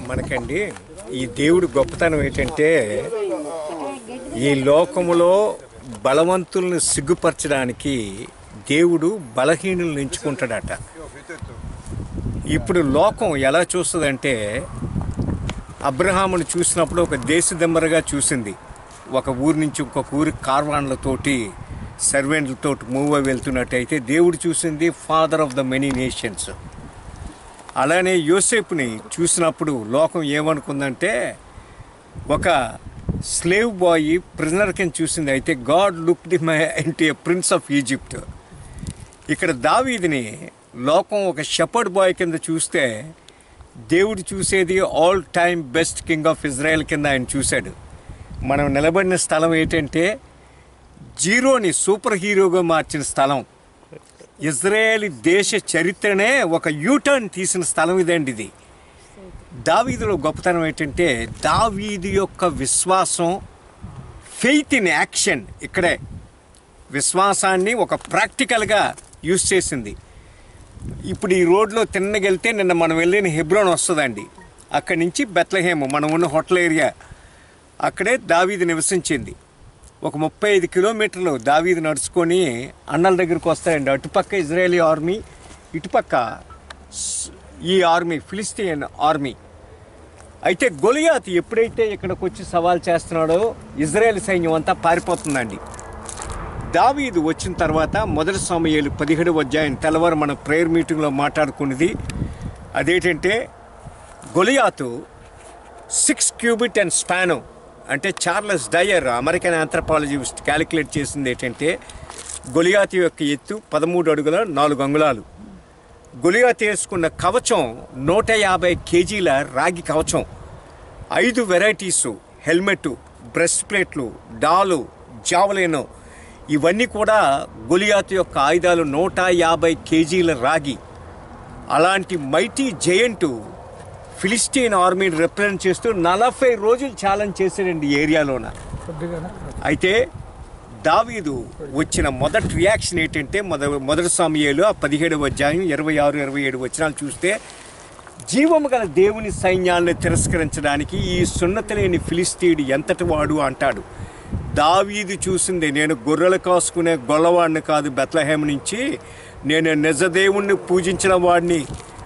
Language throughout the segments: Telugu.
మనకండి ఈ దేవుడు గొప్పతనం ఏంటంటే ఈ లోకములో బలవంతుల్ని సిగ్గుపరచడానికి దేవుడు బలహీనులను ఎంచుకుంటాడట ఇప్పుడు లోకం ఎలా చూస్తుందంటే అబ్రహామును చూసినప్పుడు ఒక దేశదెమ్మరగా చూసింది ఒక ఊరి నుంచి ఇంకొక ఊరి కార్వాన్లతోటి సర్వెంట్లతో మూవ్ అయి వెళ్తున్నట్టయితే దేవుడు చూసింది father of the many nations అలానే యోసేపుని చూసినప్పుడు లోకం ఏమనుకుందంటే ఒక స్లేవ్ బాయ్ ప్రిజనర్ కింద చూసింది అయితే గాడ్ లుక్ ది మై ఇంటి ప్రిన్స్ ఆఫ్ ఈజిప్ట్ ఇక్కడ దావీదిని లోకం ఒక షెపర్డ్ బాయ్ కింద చూస్తే దేవుడు చూసేది all time best king of Israel కింద ఆయన చూశాడు మనం నిలబడిన స్థలం ఏంటంటే జీరోని సూపర్ హీరోగా మార్చిన స్థలం ఇజ్రాయేల్ దేశ చరిత్రనే ఒక యూటర్న్ తీసిన స్థలం ఇదండి ఇది దావీదులో గొప్పతనం ఏంటంటే దావీదు యొక్క విశ్వాసం ఫెయిత్ ఇన్ యాక్షన్ ఇక్కడే విశ్వాసాన్ని ఒక ప్రాక్టికల్గా యూస్ చేసింది ఇప్పుడు ఈ రోడ్లో తిన్నగెళ్తే నిన్న మనం వెళ్ళిన హెబ్రోన్ వస్తుందండి అక్కడి నుంచి బెత్లహేము మనం ఉన్న హోటల్ ఏరియా అక్కడే దావీదు నివసించింది ఒక ముప్పై ఐదు కిలోమీటర్లు దావీదు నడుచుకొని అన్నల దగ్గరికి వస్తాయండి అటుపక్క ఇజ్రాయేలీ ఆర్మీ ఇటుపక్క స్- ఈ ఆర్మీ ఫిలిస్తీన్ ఆర్మీ అయితే గొలియాత్ ఎప్పుడైతే ఇక్కడికి వచ్చి సవాల్ చేస్తున్నాడో ఇజ్రాయెల్ సైన్యం అంతా పారిపోతుందండి దావీదు వచ్చిన తర్వాత మొదటి సమయాలు పదిహేడు అధ్యాయం తెల్లవారు మన ప్రేయర్ మీటింగ్లో మాట్లాడుకున్నది అదేంటంటే Goliath six cubit and span అంటే Charles Dyer American anthropologist calculate చేసింది ఏంటంటే గొలియాతు యొక్క ఎత్తు పదమూడు అడుగుల నాలుగు అంగుళాలు గొలియాతు వేసుకున్న కవచం నూట యాభై కేజీల రాగి కవచం ఐదు వెరైటీసు హెల్మెట్ బ్రెస్ట్ ప్లేట్లు డాలు జావలేను ఇవన్నీ కూడా గొలియాతు యొక్క ఆయుధాలు నూట యాభై కేజీల రాగి అలాంటి మైటీ జయంటు ఫిలిస్టీన్ ఆర్మీని రిప్రజెంట్ చేస్తూ నలభై రోజులు ఛాలెంజ్ చేశాడండి ఈ ఏరియాలోన అయితే దావీదు వచ్చిన మొదటి రియాక్షన్ ఏంటంటే మొద మొదటి సమయాలు ఆ పదిహేడవ అధ్యాయం ఇరవై ఆరు ఇరవై ఏడు వచనాలు చూస్తే జీవము గల దేవుని సైన్యాలను తిరస్కరించడానికి ఈ సున్నతి లేని ఫిలిస్తీయుడు ఎంతటి వాడు అంటాడు దావీదు చూసింది నేను గొర్రెలు కాసుకునే గొల్లవాడిని కాదు బెత్లహేమ్ నుంచి నేను నిజదేవుణ్ణి పూజించిన వాడిని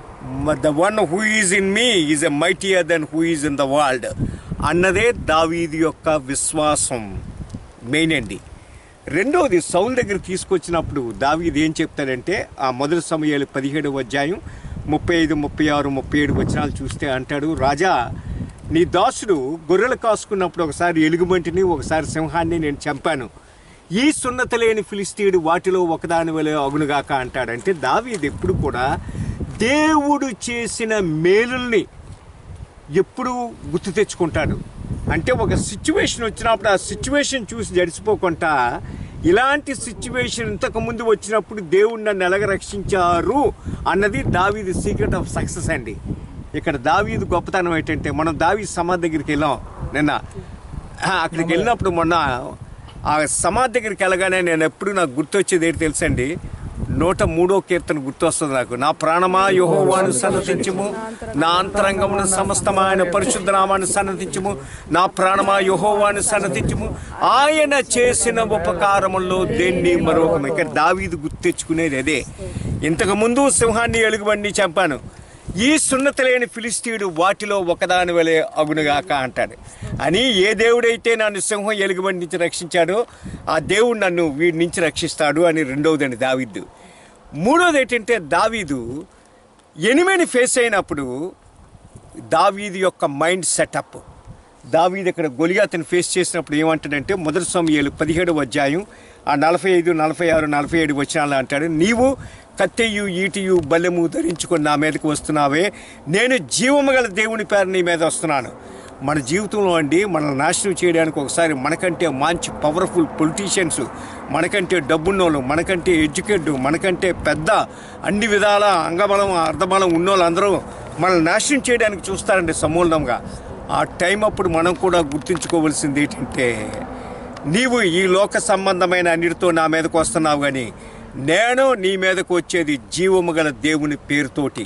the one who is in me is a mightier than who is in the world అన్నదే దావీదు యొక్క విశ్వాసం మెయిన్ అండి రెండవది సౌల్ దగ్గర తీసుకొచ్చినప్పుడు దావీదు ఏం చెప్తాడంటే ఆ మొదటి సమయాలు పదిహేడు అధ్యాయం ముప్పై ఐదు ముప్పై ఆరు ముప్పై ఏడు వచనాలు చూస్తే అంటాడు రాజా నీ దాసుడు గొర్రెలు కాసుకున్నప్పుడు ఒకసారి ఎలుగుబంటిని ఒకసారి సింహాన్ని నేను చంపాను ఈ సున్నత లేని ఫిలిస్తీయుడు వాటిలో ఒకదాని వలె అగునుగాక అంటాడంటే దావీదు ఎప్పుడు కూడా దేవుడు చేసిన మేలుల్ని ఎప్పుడు గుర్తు తెచ్చుకుంటాడు అంటే ఒక సిచ్యువేషన్ వచ్చినప్పుడు ఆ సిచ్యువేషన్ చూసి జడిసిపోకుండా ఇలాంటి సిచ్యువేషన్ ఇంతకు ముందు వచ్చినప్పుడు దేవుడు నన్ను ఎలాగ రక్షించారు అన్నది దావీది సీక్రెట్ ఆఫ్ సక్సెస్ అండి ఇక్కడ దావీదు గొప్పతనం ఏంటంటే మనం దావీ సమాధి దగ్గరికి వెళ్ళాం నిన్న ఆ, అక్కడికి వెళ్ళినప్పుడు మొన్న ఆ సమాధి దగ్గరికి వెళ్ళగానే నేను ఎప్పుడు నాకు గుర్తొచ్చేది ఏంటి తెలుసండి నూట మూడో కీర్తన గుర్తొస్తుంది నాకు నా ప్రాణమా యోహోవాను సన్నతించము నా అంతరంగమును సమస్తమైన పరిశుద్ధ నామాన్ని సన్నతించము నా ప్రాణమా యోహోవాను సన్నతించము ఆయన చేసిన ఉపకారముల్లో దేన్ని మరొక ఇక్కడ దావీదు గుర్తు తెచ్చుకునేది అదే ఇంతకుముందు సింహాన్ని ఎలుగుబండి చంపాను ఈ సున్నత లేని ఫిలిస్తీయుడు వాటిలో ఒకదాని వలె అగునుగాక అంటాడు అని ఏ దేవుడైతే నన్ను సింహం ఎలుగుబండి నుంచి రక్షించాడో ఆ దేవుడు నన్ను వీడి నుంచి రక్షిస్తాడు అని రెండవదండి దావీదు మూడోది ఏంటంటే దావీదు ఎనిమిని ఫేస్ అయినప్పుడు దావీదు యొక్క మైండ్ సెటప్ దావీదు ఇక్కడ గొలియాతను ఫేస్ చేసినప్పుడు ఏమంటాడంటే మొదటి సమయాలు పదిహేడు అధ్యాయం ఆ నలభై ఐదు నలభై ఆరు నలభై ఏడు వచ్చినాలు అంటాడు నీవు కత్తెయు ఈటియు బల్లెము ధరించుకొని నా మీదకి వస్తున్నావే నేను జీవము గల దేవుని పేరు నీ మీద వస్తున్నాను మన జీవితంలో అండి మనల్ని నాశనం చేయడానికి ఒకసారి మనకంటే మంచి పవర్ఫుల్ పొలిటీషియన్స్ మనకంటే డబ్బున్నోళ్ళు మనకంటే ఎడ్యుకేట్ మనకంటే పెద్ద అన్ని విధాల అంగబలం అర్ధబలం ఉన్నోళ్ళు అందరూ మనల్ని నాశనం చేయడానికి చూస్తారండి సమూలంగా ఆ టైం అప్పుడు మనం కూడా గుర్తుంచుకోవాల్సింది ఏంటంటే నీవు ఈ లోక సంబంధమైన అన్నిటితో నా మీదకు వస్తున్నావు కానీ నేను నీ మీదకు వచ్చేది జీవము గల దేవుని పేరుతోటి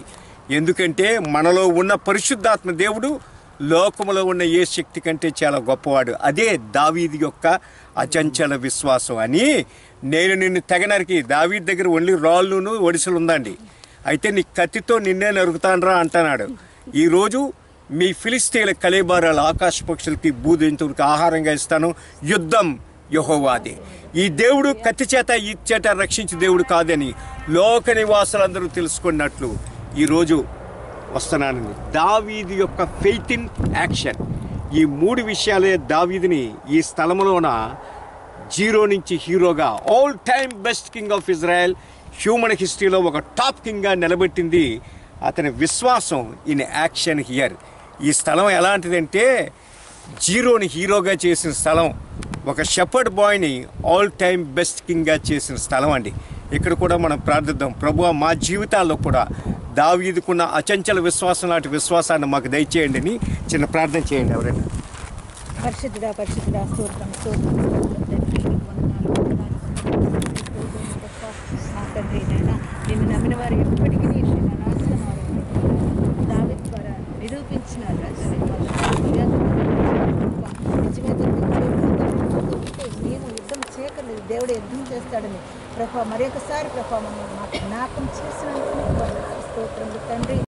ఎందుకంటే మనలో ఉన్న పరిశుద్ధాత్మ దేవుడు లోకములో ఉన్న ఏ శక్తి కంటే చాలా గొప్పవాడు అదే దావీది యొక్క అచంచల విశ్వాసం అని నేను నిన్ను తెగనరికి దావీది దగ్గర ఓన్లీ రాళ్ళును ఒడిసెలు ఉందండి అయితే నీ కత్తితో నిన్నే నరుకుతానరా అంటున్నాడు ఈరోజు మీ ఫిలిస్తీన్ల కలేబారాల ఆకాశ పక్షులకి భూజంతువులకి ఆహారంగా ఇస్తాను యుద్ధం యహోవాది ఈ దేవుడు కత్తి చేత ఈ చేత రక్షించే దేవుడు కాదని లోక నివాసులందరూ తెలుసుకున్నట్లు ఈరోజు వస్తున్నానని దావీది యొక్క ఫెయిత్ ఇన్ యాక్షన్ ఈ మూడు విషయాలే దావీదిని ఈ స్థలంలోన జీరో నుంచి హీరోగా all time best king of Israel human హిస్టరీలో ఒక టాప్ కింగ్గా నిలబెట్టింది అతని విశ్వాసం ఇన్ యాక్షన్ హియర్ ఈ స్థలం ఎలాంటిదంటే జీరోని హీరోగా చేసిన స్థలం ఒక షెపర్డ్ బాయ్ని ఆల్ టైమ్ బెస్ట్ కింగ్గా చేసిన స్థలం అండి ఇక్కడ కూడా మనం ప్రార్థిద్దాం ప్రభు మా జీవితాల్లో కూడా దావీదుకున్న అచంచల విశ్వాసం లాంటి విశ్వాసాన్ని మాకు దయచేయండి అని చిన్న ప్రార్థన చేయండి ఎవరైనా పరిశుద్ధుడా పరిశుద్ధుడా స్తోత్రం స్తోత్రం స్తోత్రం తండ్రి నీకు వందనాలు, వందనాలు, స్తోత్రం, మా తండ్రి నాయన నిన్ను నమ్మిన వారు ఎప్పటికీ నీ క్షేమ నాశనం అవ్వరు. దావీదు ద్వారా నిరూపించినారు రాజాని నేను యుద్ధం చేయకలేదు దేవుడు యుద్ధం చేస్తాడని ప్రభా మరి ఒకసారి ప్రభా మమ్మల్ని మాకు జ్ఞాపకం చేసినందుకు నీకు వందనాలు, స్తోత్రం తండ్రి